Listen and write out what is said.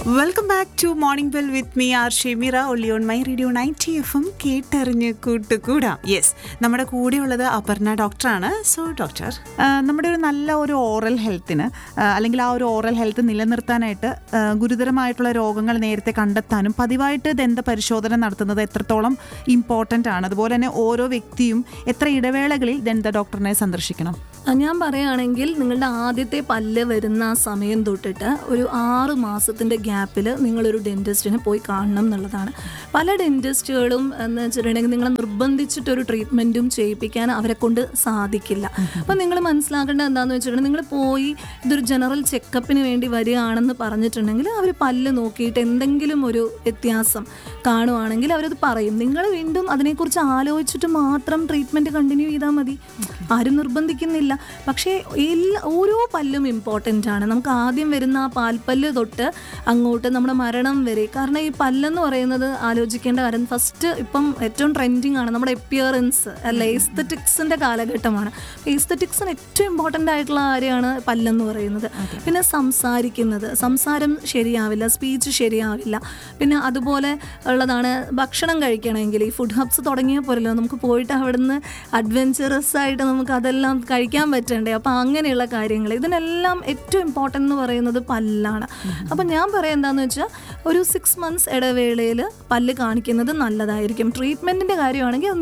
welcome back to morning bell with me R Shemira only on my radio ninety F M കേട്ടറിഞ്ഞ് കൂട്ടുകൂടാം yes നമ്മുടെ കൂടെയുള്ളത് അപർണ ഡോക്ടറാണ് so doctor നമ്മുടെ ഒരു നല്ല ഒരു ഓറൽ ഹെൽത്തിന് അല്ലെങ്കിൽ ആ ഒരു ഓറൽ ഹെൽത്ത് നിലനിർത്താനായിട്ട് ആ, ഗുരുതരമായിട്ടുള്ള രോഗങ്ങൾ നേരത്തെ കണ്ടെത്താനും പതിവായിട്ട് ദന്ത പരിശോധന നടത്തുന്നത് എത്രത്തോളം ഇമ്പോർട്ടൻ്റ് ആണ് അതുപോലെ തന്നെ ഓരോ വ്യക്തിയും എത്ര ഇടവേളകളിൽ ദന്ത ഡോക്ടറിനെ സന്ദർശിക്കണം ആ, ഞാൻ പറയുകയാണെങ്കിൽ നിങ്ങളുടെ ആദ്യത്തെ പല്ല് വരുന്ന ആ സമയം തൊട്ടിട്ട് ഒരു ആറ് മാസത്തിൻ്റെ ഗ്യാപ്പിൽ നിങ്ങളൊരു ഡെൻറ്റിസ്റ്റിനെ പോയി കാണണം എന്നുള്ളതാണ് പല ഡെൻറ്റിസ്റ്റുകളും എന്ന് വെച്ചിട്ടുണ്ടെങ്കിൽ നിങ്ങളെ നിർബന്ധിച്ചിട്ടൊരു ട്രീറ്റ്മെൻറ്റും ചെയ്യിപ്പിക്കാൻ അവരെ കൊണ്ട് സാധിക്കില്ല അപ്പം നിങ്ങൾ മനസ്സിലാക്കേണ്ടത് എന്താണെന്ന് വെച്ചിട്ടുണ്ടെങ്കിൽ നിങ്ങൾ പോയി ഇതൊരു ജനറൽ ചെക്കപ്പിന് വേണ്ടി വരികയാണെന്ന് പറഞ്ഞിട്ടുണ്ടെങ്കിൽ അവർ പല്ല് നോക്കിയിട്ട് എന്തെങ്കിലും ഒരു വ്യത്യാസം കാണുവാണെങ്കിൽ അവരത് പറയും നിങ്ങൾ വീണ്ടും അതിനെക്കുറിച്ച് ആലോചിച്ചിട്ട് മാത്രം ട്രീറ്റ്മെൻറ്റ് കണ്ടിന്യൂ ചെയ്താൽ മതി ആരും നിർബന്ധിക്കുന്നില്ല പക്ഷേ എല്ലാ ഓരോ പല്ലും ഇമ്പോർട്ടൻ്റ് ആണ് നമുക്ക് ആദ്യം വരുന്ന ആ പാൽപ്പല്ല് തൊട്ട് അങ്ങോട്ട് നമ്മുടെ മരണം വരെ കാരണം ഈ പല്ലെന്ന് പറയുന്നത് ആലോചിക്കേണ്ട കാര്യം ഫസ്റ്റ് ഇപ്പം ഏറ്റവും ട്രെൻഡിങ് ആണ് നമ്മുടെ എപ്പിയറൻസ് അല്ല എസ്തറ്റിക്സിൻ്റെ കാലഘട്ടമാണ് എസ്തറ്റിക്സിന് ഏറ്റവും ഇമ്പോർട്ടൻ്റ് ആയിട്ടുള്ള കാര്യമാണ് പല്ലെന്ന് പറയുന്നത് പിന്നെ സംസാരിക്കുന്നത് സംസാരം ശരിയാവില്ല സ്പീച്ച് ശരിയാവില്ല പിന്നെ അതുപോലെ ഉള്ളതാണ് ഭക്ഷണം കഴിക്കണമെങ്കിൽ ഈ ഫുഡ് ഹബ്സ് തുടങ്ങിയ പോലല്ലോ നമുക്ക് പോയിട്ട് അവിടുന്ന് അഡ്വഞ്ചറസ് ആയിട്ട് നമുക്ക് അതെല്ലാം കഴിക്കാൻ പറ്റണ്ടേ അപ്പോൾ അങ്ങനെയുള്ള കാര്യങ്ങൾ ഇതിനെല്ലാം ഏറ്റവും ഇമ്പോർട്ടൻ്റ് എന്ന് പറയുന്നത് പല്ലാണ് അപ്പം ഞാൻ പറയാം എന്താണെന്ന് വെച്ചാൽ ഒരു സിക്സ് മന്ത്സ് ഇടവേളയിൽ പല്ല് കാണിക്കുന്നത് നല്ലതായിരിക്കും ട്രീറ്റ്മെൻറ്റിൻ്റെ കാര്യമാണെങ്കിൽ അത്